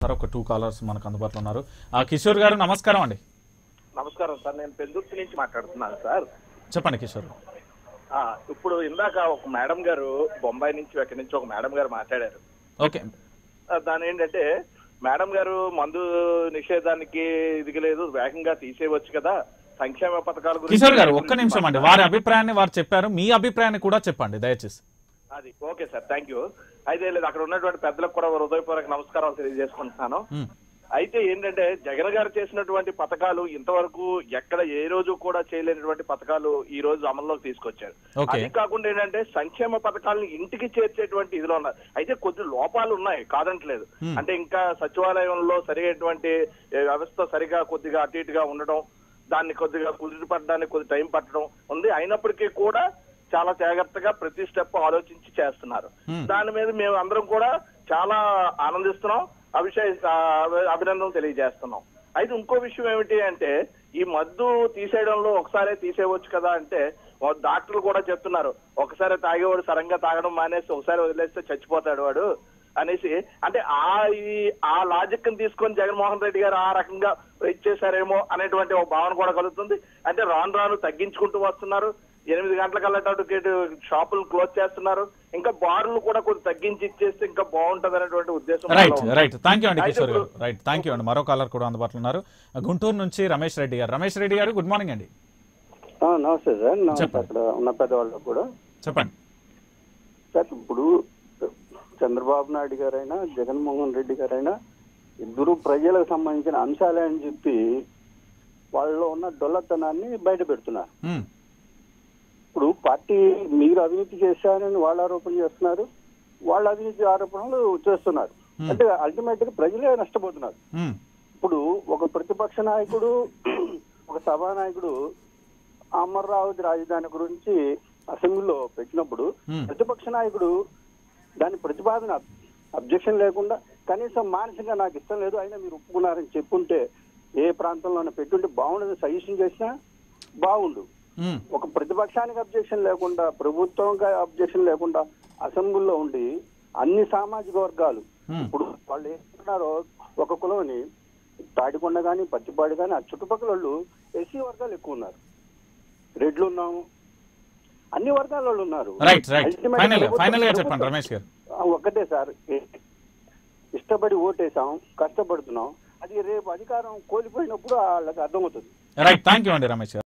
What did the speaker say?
Sir ఒక two callers మనకు అందుబాటులో ఉన్నారు ఆ కిషోర్ గారు నమస్కారం అండి నమస్కారం సార్ నేను పెందుర్తి నుంచి మాట్లాడుతున్నాను సార్ చెప్పండి కిషోర్ ఆ, ఇప్పుడు ఇందాక ఒక మేడం గారు బొంబాయి నుంచి ఎక్కడి నుంచి ఒక మేడం గారు మాట్లాడారు ఓకే ఆ, దాని ఏంటంటే మేడం గారు మందు నిషేధానికి ఇది లేదు వేగంగా తీసేయవచ్చు కదా సంక్షేమ పథకాల గురించి కిషోర్ గారు ఒక్క నిమిషం అండి వారి అభిప్రాయాన్ని వారు చెప్పారు మీ అభిప్రాయాన్ని కూడా చెప్పండి దయచేసి అది ఓకే సార్ థ్యాంక్ యూ అయితే లేదు అక్కడ ఉన్నటువంటి పెద్దలకు కూడా హృదయపూర్వక నమస్కారాలు తెలియజేసుకుంటున్నాను ఉమ్, అయితే ఏంటంటే జగన్ గారు చేసినటువంటి పథకాలు ఇంతవరకు ఎక్కడ ఏ రోజు కూడా చేయలేనటువంటి పథకాలు ఈ రోజు అమల్లోకి తీసుకొచ్చారు ఓకే. అది కాకుండా ఏంటంటే సంక్షేమ పథకాలను ఇంటికి చేర్చేటువంటి ఇదిలో ఉన్నారు అయితే కొద్ది లోపాలు ఉన్నాయి కాదంటలేదు Hmm. అంటే ఇంకా సచివాలయంలో సరైనటువంటి ఏ, వ్యవస్థ సరిగా కొద్దిగా అటు ఇటుగా ఉండడం దాన్ని కొద్దిగా కుదిరి పడడానికి కొద్ది టైం పట్టడం ఉంది అయినప్పటికీ కూడా చాలా జాగ్రత్తగా ప్రతి స్టెప్ ఆలోచించి చేస్తున్నారు Hmm. దాని మీద మేము అందరం కూడా చాలా ఆనందిస్తున్నాం అభిషేక్ అభినందనలు తెలియజేస్తున్నాం అయితే ఇంకో విషయం ఏమిటి అంటే ఈ మద్దు తీసేయడంలో ఒకసారే తీసేయవచ్చు కదా అంటే ఓ డాక్టర్లు కూడా చెప్తున్నారు ఒకసారి తాగేవాడు సరంగా తాగడం మానేసి ఒకసారి వదిలేస్తే చచ్చిపోతాడు వాడు అనేసి అంటే ఆ ఈ ఆ లాజిక్ ని తీసుకొని జగన్మోహన్ రెడ్డి గారు ఆ రకంగా ఇచ్చేసారేమో అనేటువంటి ఒక భావన కూడా కలుగుతుంది అంటే రాను రాను తగ్గించుకుంటూ వస్తున్నారు ఎనిమిది గంటలకల్లా టికెట్ షాపులు క్లోజ్ చేస్తున్నారు ఇంకా బార్లు కూడా కొంచెం తగ్గించి ఇచ్చేస్తే ఇంకా బాగుంటది అనేటువంటి ఉద్దేశం రైట్ కూడా ఉంది. రైట్ థ్యాంక్ యూ అండి అయితే కిషోర్ గారు ఇప్పుడు- రైట్ థ్యాంక్ యూ అండి మరో కాలర్ కూడా అందుబాటులో ఉన్నారు గుంటూరు నుంచి రమేష్ రెడ్డి గారు రమేష్ రెడ్డి గారు గుడ్ మార్నింగ్ అండి ఆ, నమస్తే సార్ నమస్తే చెప్పండి. అక్కడ ఉన్న పెద్దవాళ్ళకు కూడా చెప్పండి సార్ ఇప్పుడు చంద్రబాబు నాయుడు గారైనా జగన్మోహన్ రెడ్డి గారైనా ఇద్దరు ప్రజలకు సంబంధించిన అంశాలే అని చెప్పి వాళ్ళలో ఉన్న డొల్లతనాన్ని బయట పెడుతున్నారు ఉమ్, ఇప్పుడు పార్టీ మీరు అవినీతి చేశారని వాళ్ళు ఆరోపణ చేస్తున్నారు వాళ్ళ అవినీతి ఆరోపణలు చేస్తున్నారు Hmm. అంటే అల్టిమేట్ గా ప్రజలే నష్టపోతున్నారు ఉమ్, ఇప్పుడు ఒక ప్రతిపక్ష నాయకుడు ఒక సభానాయకుడు అమరావతి రాజధాని గురించి అసెంబ్లీలో పెట్టినప్పుడు Hmm. ప్రతిపక్ష నాయకుడు దాని ప్రతిపాదన అబ్జెక్షన్ లేకుండా కనీసం మానసికంగా నాకు ఇష్టం లేదు అయినా మీరు ఒప్పుకున్నారని చెప్పుంటే ఏ ప్రాంతంలోనే పెట్టుంటే బాగుండదు సజెషన్ చేసినా బాగుండు ఉమ్, ఒక ప్రతిపక్షానికి అబ్జెక్షన్ లేకుండా ప్రభుత్వంగా అబ్జెక్షన్ లేకుండా అసెంబ్లీలో ఉండి అన్ని సామాజిక వర్గాలు Hmm. ఇప్పుడు వాళ్ళు ఏమంటున్నారో ఒక కులంని తాడికొండ కానీ పచ్చిపాడు కానీ ఆ చుట్టుపక్కల వాళ్ళు ఎస్సీ వర్గాలు ఎక్కువ ఉన్నారు రెడ్లు ఉన్నాము అన్ని వర్గాల వాళ్ళు ఉన్నారు రైట్ రైట్ Ultimately ఫైనల్ గా ప్రభుత్వం- ఫైనల్ గా ప్రభుత్వం- చెప్పండి రమేష్ గారు ఆ, ఒక్కటే సార్ ఇష్టపడి ఓటేసాం కష్టపడుతున్నాం అది రేపు అధికారం కోల్పోయినప్పుడు వాళ్ళకి అర్థమవుతుంది రైట్ థ్యాంక్ యూ అండి రమేష్ గారు